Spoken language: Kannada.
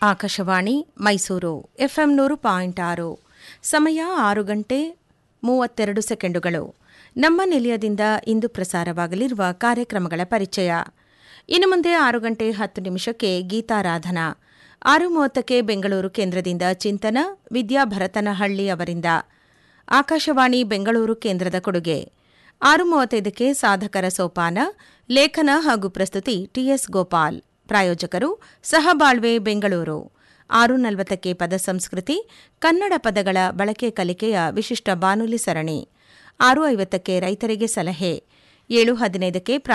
ಆಕಾಶವಾಣಿ ಮೈಸೂರು ಎಫ್ಎಂ ನೂರು ಪಾಯಿಂಟ್ ಆರು ಸಮಯ ಆರು ಗಂಟೆ ಮೂವತ್ತೆರಡು ಸೆಕೆಂಡುಗಳು ನಮ್ಮ ನಿಲಯದಿಂದ ಇಂದು ಪ್ರಸಾರವಾಗಲಿರುವ ಕಾರ್ಯಕ್ರಮಗಳ ಪರಿಚಯ ಇನ್ನು ಮುಂದೆ ಆರು ಗಂಟೆ ಹತ್ತು ನಿಮಿಷಕ್ಕೆ ಗೀತಾರಾಧನಾ ಆರು ಮೂವತ್ತಕ್ಕೆ ಬೆಂಗಳೂರು ಕೇಂದ್ರದಿಂದ ಚಿಂತನ ವಿದ್ಯಾ ಭರತನಹಳ್ಳಿ ಅವರಿಂದ ಆಕಾಶವಾಣಿ ಬೆಂಗಳೂರು ಕೇಂದ್ರದ ಕೊಡುಗೆ ಆರು ಮೂವತ್ತೈದಕ್ಕೆ ಸಾಧಕರ ಸೋಪಾನ ಲೇಖನ ಹಾಗೂ ಪ್ರಸ್ತುತಿ ಟಿಎಸ್ ಗೋಪಾಲ್ ಪ್ರಾಯೋಜಕರು ಸಹಬಾಳ್ವೆ ಬೆಂಗಳೂರು ಆರು ನಲವತ್ತಕ್ಕೆ ಪದ ಸಂಸ್ಕೃತಿ ಕನ್ನಡ ಪದಗಳ ಬಳಕೆ ಕಲಿಕೆಯ ವಿಶಿಷ್ಟ ಬಾನುಲಿ ಸರಣಿ ಆರು ಐವತ್ತಕ್ಕೆ ರೈತರಿಗೆ ಸಲಹೆ ಏಳು ಹದಿನೈದಕ್ಕೆ